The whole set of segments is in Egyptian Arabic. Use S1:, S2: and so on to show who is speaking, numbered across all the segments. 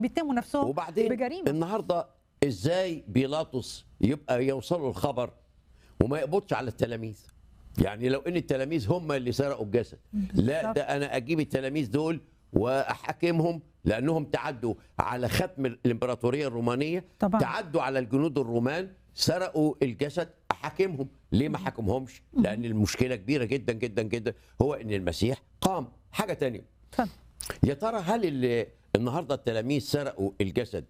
S1: بيتهموا نفسهم
S2: وبعدين
S1: بجريمه
S2: النهارده ازاي بيلاطس يبقى يوصلوا الخبر وما يقبضش على التلاميذ يعني لو ان التلاميذ هم اللي سرقوا الجسد لا
S1: بالظبط.
S2: ده انا اجيب التلاميذ دول واحاكمهم لانهم تعدوا على ختم الامبراطوريه الرومانيه
S1: طبعا.
S2: تعدوا على الجنود الرومان سرقوا الجسد احاكمهم ليه ما حاكمهمش لان المشكله كبيره جدا جدا جدا هو ان المسيح قام حاجه تانية
S1: اتفضل
S2: يا ترى هل اللي النهارده التلاميذ سرقوا الجسد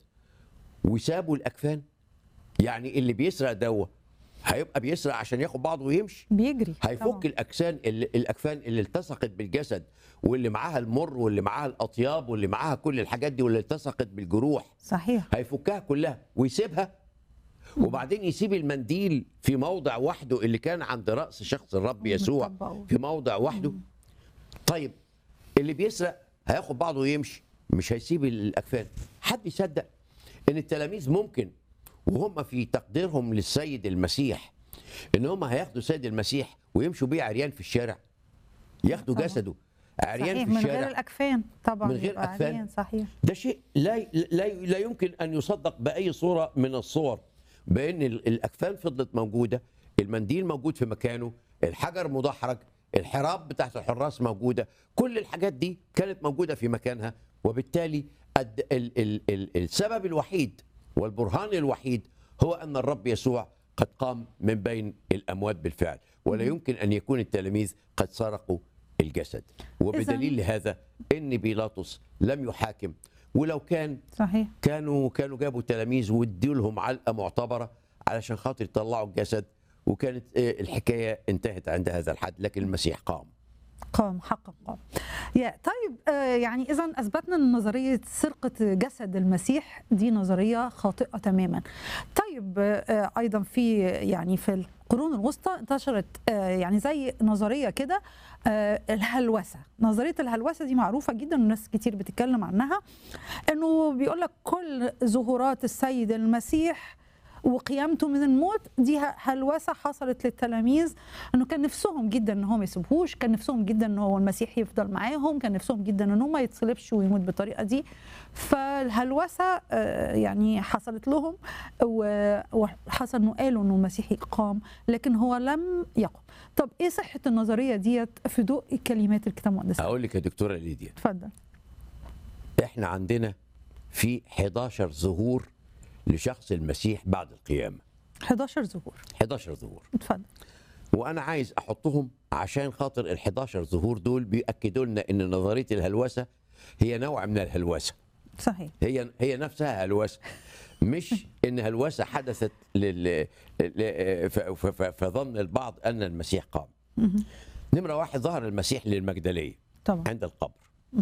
S2: وسابوا الاكفان يعني اللي بيسرق دوا هيبقى بيسرق عشان ياخد بعضه ويمشي
S1: بيجري
S2: هيفك
S1: طبعاً.
S2: الاجسام اللي الاكفان اللي التصقت بالجسد واللي معاها المر واللي معاها الاطياب واللي معاها كل الحاجات دي واللي التصقت بالجروح
S1: صحيح
S2: هيفكها كلها ويسيبها وبعدين يسيب المنديل في موضع وحده اللي كان عند راس شخص الرب يسوع
S1: مطبقه.
S2: في موضع وحده طيب اللي بيسرق هياخد بعضه ويمشي مش هيسيب الاكفان حد يصدق ان التلاميذ ممكن وهم في تقديرهم للسيد المسيح ان هم هياخدوا السيد المسيح ويمشوا بيه عريان في الشارع ياخدوا
S1: طبعا.
S2: جسده عريان
S1: صحيح
S2: في
S1: من
S2: الشارع
S1: غير الاكفان طبعا
S2: من غير
S1: يبقى
S2: أكفان.
S1: عريان، صحيح
S2: ده شيء لا لا لا يمكن ان يصدق باي صوره من الصور بان ال- الاكفان فضلت موجوده المنديل موجود في مكانه الحجر مدحرج الحراب بتاعت الحراس موجوده كل الحاجات دي كانت موجوده في مكانها وبالتالي الد- ال ال ال السبب الوحيد والبرهان الوحيد هو ان الرب يسوع قد قام من بين الاموات بالفعل ولا يمكن ان يكون التلاميذ قد سرقوا الجسد وبدليل هذا ان بيلاطس لم يحاكم ولو كان
S1: صحيح
S2: كانوا كانوا جابوا تلاميذ وادوا لهم علقه معتبره علشان خاطر يطلعوا الجسد وكانت آه، الحكايه انتهت عند هذا الحد لكن المسيح قام
S1: قام حقا قام يا طيب آه يعني اذا اثبتنا ان نظريه سرقه جسد المسيح دي نظريه خاطئه تماما طيب آه ايضا في يعني في القرون الوسطى انتشرت آه يعني زي نظريه كده آه الهلوسه نظريه الهلوسه دي معروفه جدا والناس كتير بتتكلم عنها انه بيقول لك كل ظهورات السيد المسيح وقيامته من الموت دي هلوسه حصلت للتلاميذ انه كان نفسهم جدا ان هو ما يسيبهوش كان نفسهم جدا ان هو المسيح يفضل معاهم كان نفسهم جدا ان هو ما يتصلبش ويموت بالطريقه دي فالهلوسه آه، يعني حصلت لهم و- وحصل انه قالوا انه المسيح قام لكن هو لم يقم طب ايه صحه النظريه ديت في ضوء كلمات الكتاب المقدس
S2: اقول لك يا دكتوره ليديا
S1: اتفضل
S2: احنا عندنا في 11 ظهور لشخص المسيح بعد القيامه
S1: 11 ظهور
S2: 11 ظهور
S1: اتفضل
S2: وانا عايز احطهم عشان خاطر ال 11 ظهور دول بياكدوا لنا ان نظريه الهلوسه هي نوع من الهلوسه
S1: صحيح
S2: هي هي نفسها هلوسه مش ان هلوسه حدثت لل ل- ف- ف- ف- فظن البعض ان المسيح قام نمره واحد ظهر المسيح للمجدليه
S1: طبعا
S2: عند القبر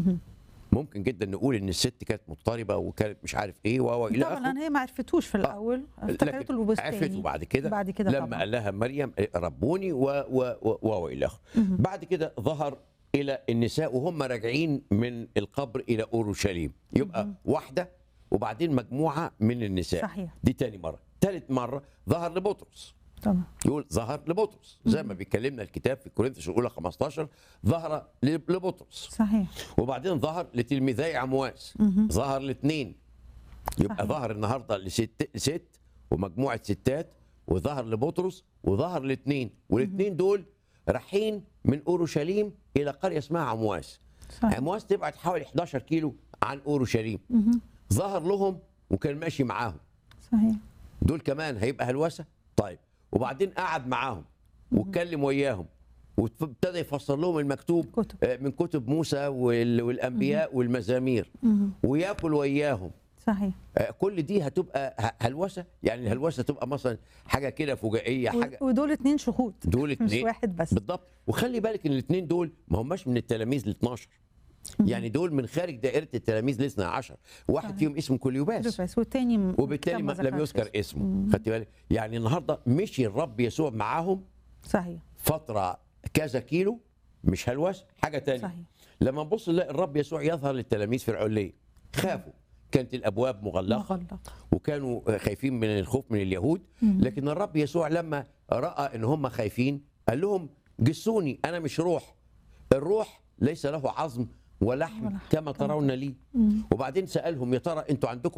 S2: ممكن جدا نقول ان الست كانت مضطربه وكانت مش عارف ايه و الى
S1: طبعا
S2: اخره
S1: لان هي ما عرفتوش في الاول افتكرته
S2: لكن
S1: البستاني
S2: عرفته بعد كده
S1: بعد كده
S2: لما
S1: طبعا
S2: قال لها مريم ربوني و و و و الى اخره بعد كده ظهر الى النساء وهم راجعين من القبر الى اورشليم يبقى واحده وبعدين مجموعه من النساء
S1: صحيح.
S2: دي تاني مره ثالث مره ظهر لبطرس
S1: طبعا
S2: يقول ظهر لبطرس زي ما بيكلمنا الكتاب في كورنثوس الاولى 15 ظهر لبطرس
S1: صحيح
S2: وبعدين ظهر لتلميذي عمواس ظهر لاثنين يبقى
S1: صحيح.
S2: ظهر النهارده لست ست ومجموعه ستات وظهر لبطرس وظهر لاثنين والاثنين دول رايحين من اورشليم الى قريه اسمها عمواس
S1: صحيح
S2: عمواس تبعد حوالي 11 كيلو عن اورشليم ظهر لهم وكان ماشي معاهم
S1: صحيح
S2: دول كمان هيبقى هلوسه طيب وبعدين قعد معاهم واتكلم وياهم وابتدى يفسر لهم المكتوب
S1: كتب.
S2: آه، من كتب موسى وال- والانبياء والمزامير وياكل وياهم
S1: صحيح
S2: آه، كل دي هتبقى ه- هلوسه يعني الهلوسه تبقى مثلا حاجه كده فجائيه حاجه
S1: و- ودول اتنين شهود
S2: دول
S1: مش
S2: اتنين
S1: واحد بس
S2: بالضبط وخلي بالك ان الاثنين دول ما هماش من التلاميذ ال 12 يعني دول من خارج دائره التلاميذ ال 12 واحد
S1: صحيح.
S2: فيهم اسمه كوليوباس
S1: بس والتاني م-
S2: وبالتالي
S1: الكتاب
S2: ما
S1: ما
S2: لم
S1: ذكرش
S2: يذكر اسمه خدت بالك يعني النهارده مشي الرب يسوع معاهم
S1: صحيح
S2: فتره كذا كيلو مش هلوس حاجه تانية
S1: صحيح
S2: لما نبص نلاقي الرب يسوع يظهر للتلاميذ في العليه خافوا كانت الابواب مغلقه
S1: مغلق
S2: وكانوا خايفين من الخوف من اليهود لكن الرب يسوع لما راى ان هم خايفين قال لهم جسوني انا مش روح الروح ليس له عظم ولحم كما ترون لي وبعدين سالهم يا ترى انتوا عندكم